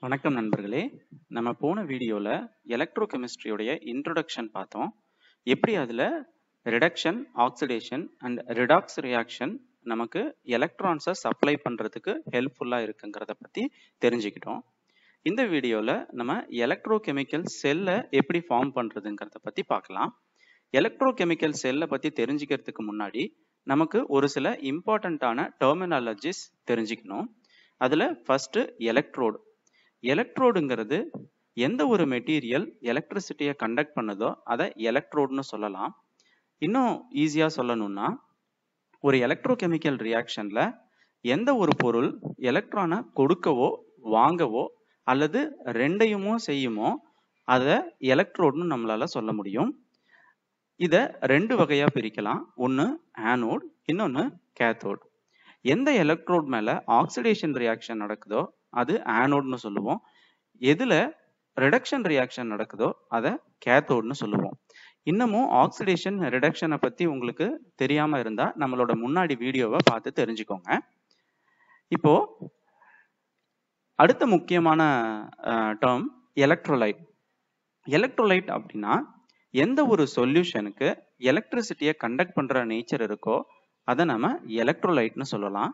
வணக்கம் நண்பர்களே நம்ம போன வீடியோவில் எலக்ட்ரோ கெமிஸ்ட்ரியோடைய இன்ட்ரொடக்ஷன் பார்த்தோம் எப்படி அதில் reduction oxidation and redox reaction நமக்கு எலக்ட்ரான்ஸை சப்ளை பண்ணுறதுக்கு ஹெல்ப்ஃபுல்லாக இருக்குங்கிறத பற்றி தெரிஞ்சுக்கிட்டோம் இந்த வீடியோவில் நம்ம எலக்ட்ரோ கெமிக்கல் செல்லை எப்படி ஃபார்ம் பண்ணுறதுங்கிறத பற்றி பார்க்கலாம் எலக்ட்ரோ கெமிக்கல் செல்லை பற்றி தெரிஞ்சுக்கிறதுக்கு முன்னாடி நமக்கு ஒரு சில இம்பார்ட்டண்ட்டான டெர்மினாலஜிஸ் தெரிஞ்சுக்கணும் அதில் ஃபஸ்ட்டு எலக்ட்ரோடு எலக்ட்ரோடுங்கிறது எந்த ஒரு மெட்டீரியல் எலக்ட்ரிசிட்டியை கண்டக்ட் பண்ணுதோ அதை எலக்ட்ரோடுன்னு சொல்லலாம் இன்னும் ஈஸியாக சொல்லணும்னா ஒரு எலக்ட்ரோ கெமிக்கல் ரியாக்ஷனில் எந்த ஒரு பொருள் எலக்ட்ரானை கொடுக்கவோ வாங்கவோ அல்லது ரெண்டையுமோ செய்யுமோ அதை எலக்ட்ரோடுன்னு நம்மளால சொல்ல முடியும் இதை ரெண்டு வகையாக பிரிக்கலாம் ஒன்று ஆனோட் இன்னொன்று கேத்தோட் எந்த எலக்ட்ரோட் மேலே ஆக்சிடேஷன் ரியாக்ஷன் நடக்குதோ அது ஆனோட்னு சொல்லுவோம் எதில் ரிடக்ஷன் ரியாக்ஷன் நடக்குதோ அதை கேத்தோட்னு சொல்லுவோம் இன்னமும் ஆக்சிடேஷன் ரிடக்ஷனை பற்றி உங்களுக்கு தெரியாமல் இருந்தால் நம்மளோட முன்னாடி வீடியோவை பார்த்து தெரிஞ்சுக்கோங்க இப்போ அடுத்த முக்கியமான டேர்ம் எலக்ட்ரோலைட் எலக்ட்ரோலைட் அப்படின்னா எந்த ஒரு சொல்யூஷனுக்கு எலக்ட்ரிசிட்டியை கண்டக்ட் பண்ணுற நேச்சர் இருக்கோ அதை நம்ம எலக்ட்ரோலைட்னு சொல்லலாம்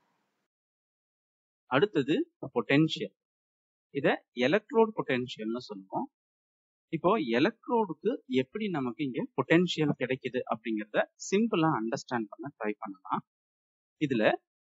அடுத்தது பொட்டென்ஷியல் இதை எலக்ட்ரோட் பொட்டென்ஷியல்னு சொல்லுவோம் இப்போ எலக்ட்ரோடுக்கு எப்படி நமக்கு இங்க பொட்டென்ஷியல் கிடைக்குது அப்படிங்கிறத சிம்பிளா அண்டர்ஸ்டாண்ட் பண்ண ட்ரை பண்ணலாம் இதுல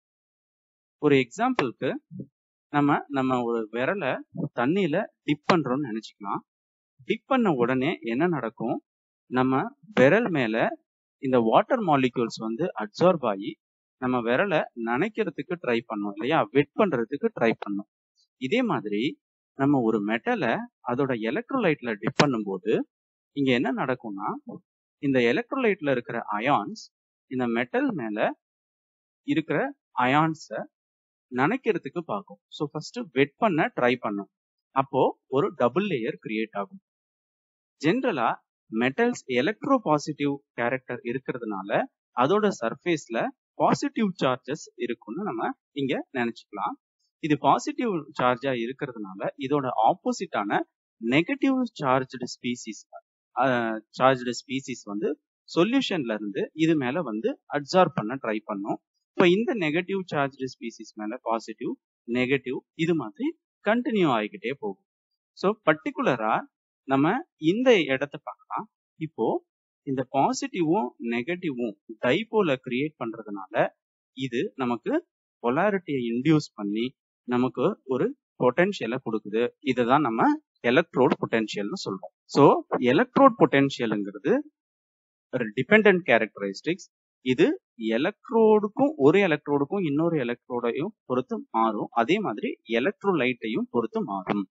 ஒரு எக்ஸாம்பிளுக்கு நம்ம நம்ம ஒரு விரலை தண்ணியில டிப் பண்றோம்னு நினைச்சுக்கலாம் டிப் பண்ண உடனே என்ன நடக்கும் நம்ம விரல் மேல இந்த வாட்டர் மாலிக்யூல்ஸ் வந்து அப்சார்ப் ஆகி நம்ம விரலை நனைக்கிறதுக்கு ட்ரை பண்ணோம் இல்லையா வெட் பண்றதுக்கு ட்ரை பண்ணோம் இதே மாதிரி நம்ம ஒரு மெட்டலை அதோட எலக்ட்ரோலைட்ல டிப் பண்ணும்போது இங்க என்ன நடக்கும்னா இந்த எலக்ட்ரோலைட்ல இருக்கிற அயான்ஸ் இந்த மெட்டல் மேல இருக்கிற அயான்ஸை நனைக்கிறதுக்கு பார்க்கும் ஸோ ஃபர்ஸ்ட் வெட் பண்ண ட்ரை பண்ணும் அப்போ ஒரு டபுள் லேயர் கிரியேட் ஆகும் ஜென்ரலா மெட்டல்ஸ் எலக்ட்ரோ பாசிட்டிவ் கேரக்டர் இருக்கிறதுனால அதோட சர்ஃபேஸ்ல பாசிட்டிவ் சார்ஜஸ் இருக்கும்னு நம்ம இங்க நினைச்சுக்கலாம் இது பாசிட்டிவ் சார்ஜா இருக்கிறதுனால இதோட ஆப்போசிட்டான negative charged species charged species வந்து சொல்யூஷன்ல இருந்து இது மேல வந்து அப்சார்ப் பண்ண ட்ரை பண்ணும் இப்போ இந்த நெகட்டிவ் சார்ஜ்டு ஸ்பீசிஸ் மேல பாசிட்டிவ் நெகட்டிவ் இது மாதிரி கண்டினியூ ஆகிக்கிட்டே போகும் ஸோ பர்டிகுலரா நம்ம இந்த இடத்த பார்க்கலாம் இப்போ இந்த பாசிட்டிவும் நெகட்டிவும் டைபோல கிரியேட் பண்றதுனால இது நமக்கு பொலாரிட்டியை இன்டியூஸ் பண்ணி நமக்கு ஒரு பொட்டென்ஷியலை கொடுக்குது இதுதான் நம்ம எலக்ட்ரோட் பொட்டென்ஷியல்னு சொல்றோம் ஸோ எலக்ட்ரோட் பொட்டென்ஷியலுங்கிறது ஒரு டிபெண்ட் கேரக்டரிஸ்டிக்ஸ் இது எலக்ட்ரோடுக்கும் ஒரு எலக்ட்ரோடுக்கும் இன்னொரு எலக்ட்ரோடையும் பொறுத்து மாறும் அதே மாதிரி எலக்ட்ரோலைட்டையும் பொறுத்து மாறும்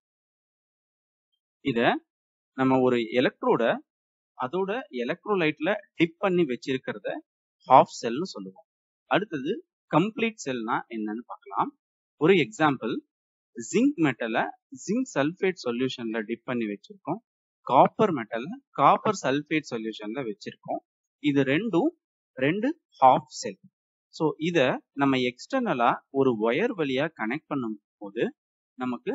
இத நம்ம ஒரு எலக்ட்ரோட அதோட எலக்ட்ரோலைட்ல டிப் பண்ணி வச்சிருக்கிறத ஹாஃப் செல்னு சொல்லுவோம் அடுத்தது கம்ப்ளீட் செல்னா என்னன்னு பார்க்கலாம் ஒரு எக்ஸாம்பிள் ஜிங்க் மெட்டலை ஜிங்க் சல்ஃபேட் சொல்யூஷன்ல டிப் பண்ணி வச்சிருக்கோம் காப்பர் மெட்டல்ல காப்பர் சல்ஃபேட் சொல்யூஷன்ல வச்சிருக்கோம் இது ரெண்டும் ரெண்டு ஹாஃப் செல் ஸோ இத நம்ம எக்ஸ்டர்னலா ஒரு ஒயர் வழியா கனெக்ட் பண்ணும் போது நமக்கு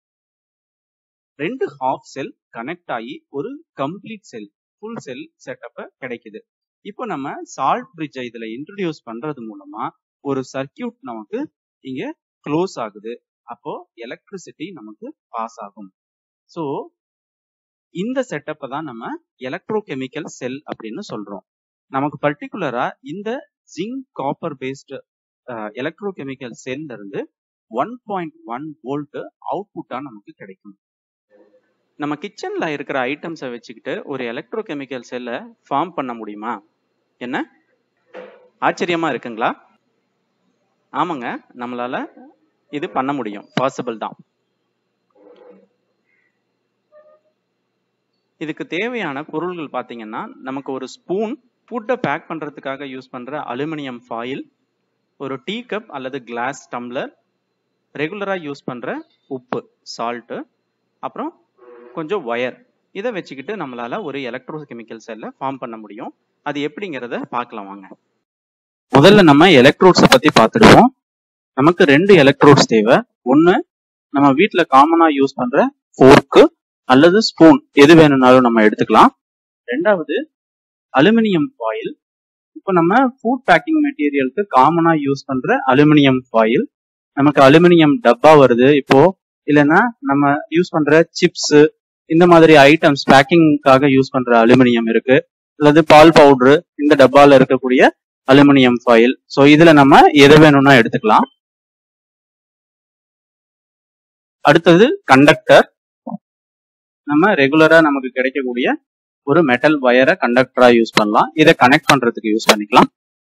ரெண்டு ஹாஃப் செல் கனெக்ட் ஆகி ஒரு கம்ப்ளீட் செல் ஃபுல் செல் செட்டப்ப கிடைக்குது இப்போ நம்ம சால்ட் பிரிட்ஜை இதுல இன்ட்ரடியூஸ் பண்றது மூலமா ஒரு சர்க்கியூட் நமக்கு இங்க க்ளோஸ் ஆகுது அப்போ எலக்ட்ரிசிட்டி நமக்கு பாஸ் ஆகும் ஸோ இந்த செட்டப்பை தான் நம்ம எலக்ட்ரோ கெமிக்கல் செல் அப்படின்னு சொல்றோம் நமக்கு பர்டிகுலரா இந்த zinc copper based electro chemical செல்ல இருந்து ஒன் பாயிண்ட் ஒன் வோல்ட் அவுட்புட்டா நமக்கு கிடைக்கும் நம்ம கிச்சன்ல இருக்கிற ஐட்டம்ஸை வச்சுக்கிட்டு ஒரு எலக்ட்ரோ கெமிக்கல் செல்லை ஃபார்ம் பண்ண முடியுமா என்ன ஆச்சரியமா இருக்குங்களா ஆமாங்க நம்மளால இது பண்ண முடியும் பாசிபிள் தான் இதுக்கு தேவையான பொருள்கள் பார்த்தீங்கன்னா நமக்கு ஒரு ஸ்பூன் ஃபுட்டை பேக் பண்ணுறதுக்காக யூஸ் பண்ணுற அலுமினியம் ஃபாயில் ஒரு டீ கப் அல்லது கிளாஸ் டம்ளர் ரெகுலராக யூஸ் பண்ணுற உப்பு சால்ட்டு அப்புறம் கொஞ்சம் ஒயர் இதை வச்சுக்கிட்டு நம்மளால ஒரு எலக்ட்ரோ கெமிக்கல் செல்லை ஃபார்ம் பண்ண முடியும் அது எப்படிங்கிறத பார்க்கலாம் வாங்க முதல்ல நம்ம எலக்ட்ரோட்ஸை பற்றி பார்த்துடுவோம் நமக்கு ரெண்டு எலக்ட்ரோட்ஸ் தேவை ஒன்று நம்ம வீட்ல காமனா யூஸ் பண்ற ஃபோர்க்கு அல்லது ஸ்பூன் எது வேணும்னாலும் நம்ம எடுத்துக்கலாம் ரெண்டாவது அலுமினியம் ஃபாயில் இப்போ நம்ம ஃபுட் பேக்கிங் மெட்டீரியலுக்கு காமனா யூஸ் பண்ற அலுமினியம் ஃபாயில் நமக்கு அலுமினியம் டப்பா வருது இப்போ இல்லைன்னா நம்ம யூஸ் பண்ற சிப்ஸ் இந்த மாதிரி ஐட்டம்ஸ் பேக்கிங்காக யூஸ் பண்ற அலுமினியம் இருக்கு அல்லது பால் பவுடரு இந்த டப்பால இருக்கக்கூடிய அலுமினியம் ஃபாயில் ஸோ இதுல நம்ம எது வேணும்னா எடுத்துக்கலாம் அடுத்தது கண்டக்டர் நம்ம ரெகுலரா நமக்கு கிடைக்கக்கூடிய ஒரு மெட்டல் வயரை கண்டக்டரா யூஸ் பண்ணலாம் இதை கனெக்ட் பண்றதுக்கு யூஸ் பண்ணிக்கலாம்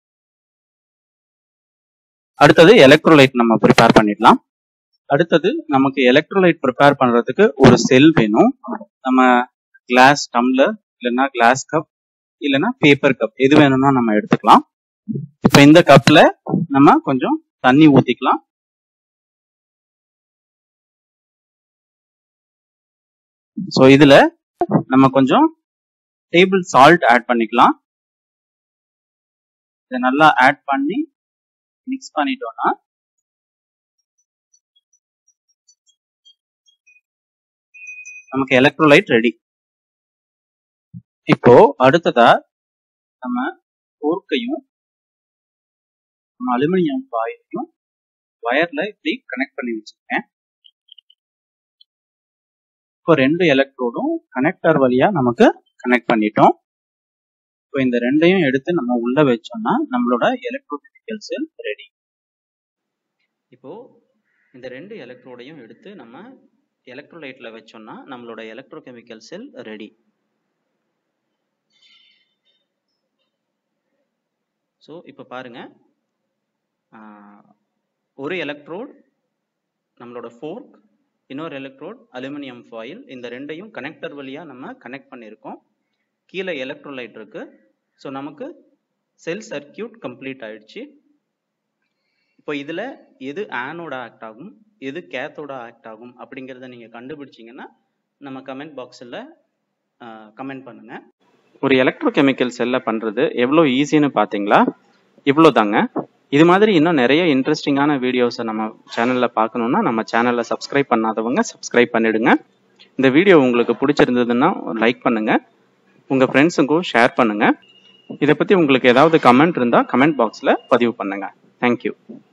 அடுத்தது எலக்ட்ரோலைட் நம்ம ப்ரிப்பேர் பண்ணிடலாம் அடுத்தது நமக்கு எலக்ட்ரோலைட் ப்ரிப்பேர் பண்றதுக்கு ஒரு செல் வேணும் நம்ம கிளாஸ் டம்ளர் இல்லைன்னா கிளாஸ் கப் இல்லைன்னா பேப்பர் கப் எது வேணும்னா நம்ம எடுத்துக்கலாம் இப்போ இந்த கப்ல நம்ம கொஞ்சம் தண்ணி ஊத்திக்கலாம் ஸோ இதுல நம்ம கொஞ்சம் டேபிள் சால்ட் ஆட் பண்ணிக்கலாம் இதை நல்லா ஆட் பண்ணி மிக்ஸ் பண்ணிட்டோம்னா நமக்கு எலக்ட்ரோலைட் ரெடி இப்போ அடுத்ததா நம்ம போர்க்கையும் நம்ம அலுமினியம் ஃபாயிலையும் வயர்ல இப்படி கனெக்ட் பண்ணி வச்சிருக்கேன் இப்போ ரெண்டு எலக்ட்ரோடும் கனெக்டர் வழியா நமக்கு கனெக்ட் பண்ணிட்டோம் இப்போ இந்த ரெண்டையும் எடுத்து நம்ம உள்ள வச்சோம்னா நம்மளோட எலக்ட்ரோகெமிக்கல் செல் ரெடி இப்போ இந்த ரெண்டு எலக்ட்ரோடையும் எடுத்து நம்ம எலக்ட்ரோலைட்ல வச்சோம்னா நம்மளோட எலக்ட்ரோகெமிக்கல் செல் ரெடி ஸோ இப்போ பாருங்க ஒரு எலக்ட்ரோட் நம்மளோட ஃபோர்க் இன்னொரு எலக்ட்ரோட் அலுமினியம் ஃபாயில் இந்த ரெண்டையும் கனெக்டர் வழியாக நம்ம கனெக்ட் பண்ணியிருக்கோம் கீழே எலக்ட்ரோலைட் இருக்கு ஸோ நமக்கு செல் சர்க்கியூட் கம்ப்ளீட் ஆயிடுச்சு இப்போ இதில் எது ஆனோட ஆக்ட் ஆகும் எது கேத்தோட ஆக்ட் ஆகும் அப்படிங்கிறத நீங்கள் கண்டுபிடிச்சிங்கன்னா நம்ம கமெண்ட் பாக்ஸில் கமெண்ட் பண்ணுங்க ஒரு எலக்ட்ரோகெமிக்கல் செல்லை பண்ணுறது எவ்வளோ ஈஸின்னு பார்த்தீங்களா இவ்வளோ தாங்க இது மாதிரி இன்னும் நிறைய இன்ட்ரெஸ்டிங்கான வீடியோஸை நம்ம சேனலில் பார்க்கணுன்னா நம்ம சேனலை சப்ஸ்கிரைப் பண்ணாதவங்க சப்ஸ்கிரைப் பண்ணிடுங்க இந்த வீடியோ உங்களுக்கு பிடிச்சிருந்ததுன்னா லைக் பண்ணுங்க உங்கள் ஃப்ரெண்ட்ஸுக்கும் ஷேர் பண்ணுங்க இதை பற்றி உங்களுக்கு ஏதாவது கமெண்ட் இருந்தால் கமெண்ட் பாக்ஸில் பதிவு பண்ணுங்க தேங்க்யூ